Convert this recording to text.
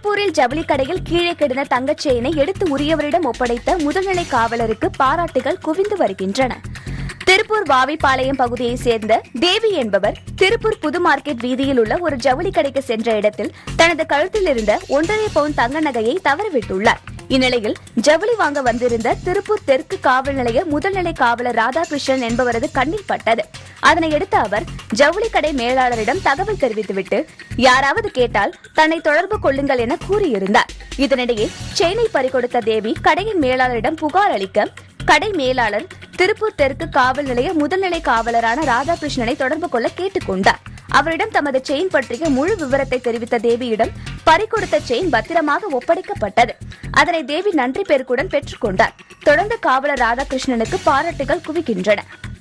திருப்பூரில் ஜவுளி கடையில் கீழே கிடந்த தங்கச் செயினை எடுத்து உரியவரிடம் ஒப்படைத்த முதுநிலை காவலருக்கு பாராட்டுகள் குவிந்து வருகின்றன திருப்பூர் வாவிப்பாளையம் பகுதியைச் சேர்ந்த தேவி என்பவர் திருப்பூர் புது மார்க்கெட் வீதியில் உள்ள ஒரு ஜவுளி கடைக்கு சென்ற இடத்தில் தனது கழுத்தில் இருந்த ஒன்றரை பவுன் தங்க நகையை தவறவிட்டுள்ளார் இந்நிலையில் ஜவுளி வாங்க வந்திருந்த திருப்பூர் தெற்கு காவல் நிலைய முதல்நிலை காவலர் ராதாகிருஷ்ணன் என்பவரது கண்ணில் பட்டது அதனை எடுத்த அவர் ஜவுளி கடை மேலாளரிடம் தகவல் தெரிவித்துவிட்டு யாராவது கேட்டால் தன்னை தொடர்பு கொள்ளுங்கள் என கூறியிருந்தார் இதனிடையே செயினை பறிகொடுத்த தேவி கடையின் மேலாளரிடம் புகார் அளிக்க கடை மேலாளர் திருப்பூர் தெற்கு காவல் நிலைய முதல்நிலை காவலரான ராதாகிருஷ்ணனை தொடர்பு கொள்ள கேட்டுக்கொண்டார் அவரிடம் தமது செயின் பற்றிய முழு விவரத்தை தெரிவித்த தேவியிடம் பறிகொடுத்த செயின் பத்திரமாக ஒப்படைக்கப்பட்டது அதனை தேவி நன்றி பெருக்குடன் பெற்றுக்கொண்டார் தொடர்ந்து காவலர் ராதாகிருஷ்ணனுக்கு பாராட்டுகள் குவிக்கின்றன